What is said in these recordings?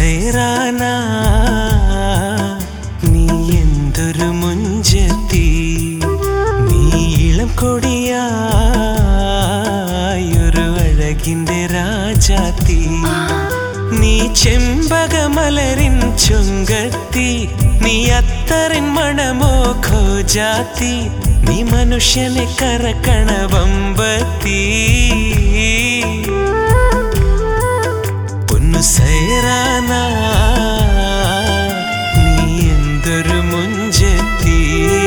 സൈറാന നീ എന്തൊരു മുഞ്ചത്തി നീ ഇളം കൊടിയായൊരു അഴകിന്റെ രാജാത്തി നീ ചെമ്പകമലരിൻ ചുങ്കത്തി നീ അത്തറിൻ മണമോ ഖോജാത്തി നീ മനുഷ്യനെ കറക്കണ വമ്പത്തി പൊന്നു സൈറാന നീ എന്തൊരു മുഞ്ചത്തി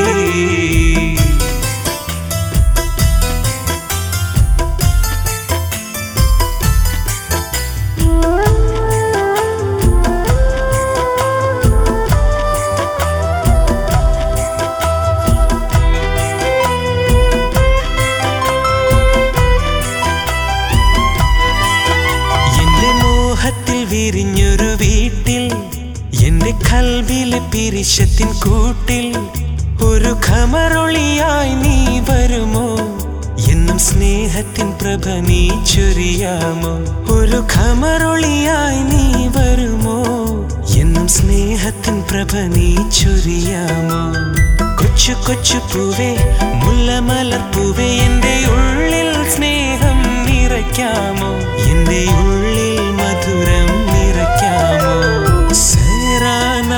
എന്റെ മോഹത്തിൽ വിരിഞ്ഞൊരു വീട്ടിൽ എന്റെ കൽവിലെ പിരിശത്തിൻ കൂട്ടിൽ ഒരു ഖമറൊളിയായി നീ വരുമോ എന്നും സ്നേഹത്തിൻ പ്രഭ നീ ചൊരിയാമോ ഒരു ഖമറൊളിയായി നീ വരുമോ എന്നും സ്നേഹത്തിൻ പ്രഭ നീ ചൊരിയാമോ കൊച്ചു കൊച്ചു പൂവേ മുല്ലമലപ്പൂവേ എന്റെ ഉള്ളിൽ സ്നേഹം നിറയ്ക്കാമോ എന്റെ ഉള്ളിൽ മധുരം നിറയ്ക്കാമോ സേറാന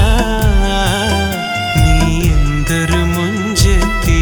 നീ എന്തൊരു മുഞ്ചത്തി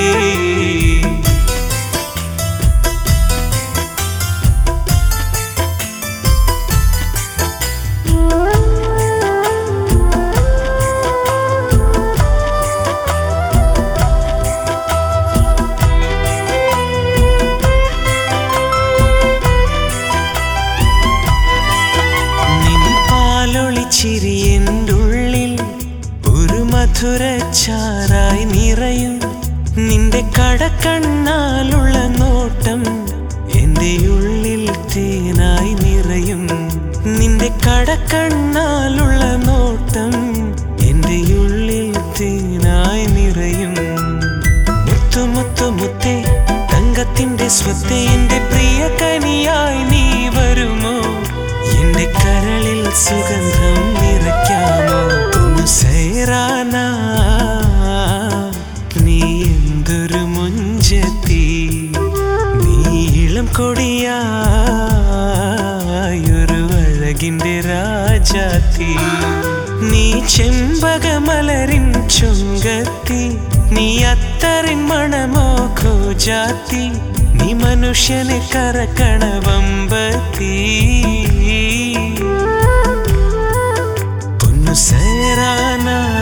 നിൻ പാലൊളിച്ചിരി എൻ്റെ ഉള്ളിൽ ഒരു മധുരച്ചാറായി നിറയും നിന്റെ കടക്കണ്ണാലുള്ള നോട്ടം എൻ്റെ ഉള്ളിൽ തേനായി നിറയും നിന്റെ കടക്കണ്ണാലുള്ള നോട്ടം എൻ്റെ ഉള്ളിൽ തേനായി നിറയും മുത്തു മുത്തു മുത്തേ തങ്കത്തിന്റെ സ്വത്തെ എന്റെ പ്രിയ കനിയായി നീ വരുമോ എന്റെ കരളിൽ സുഗന്ധം നിറയ്ക്കാമോ ഒന്ന് സൈറാന നീ എന്തൊരു മുഞ്ചത്തി നീ ഇളം കൊടിയായൊരു അഴകിന്റെ രാജാത്തി നീ ചെമ്പകമലരിൻ ചുങ്കത്തി നീ അത്തറിൻ മണമോ ഖോജാത്തി നീ മനുഷ്യനെ കറക്കണ വമ്പത്തി പൊന്നു സേറാന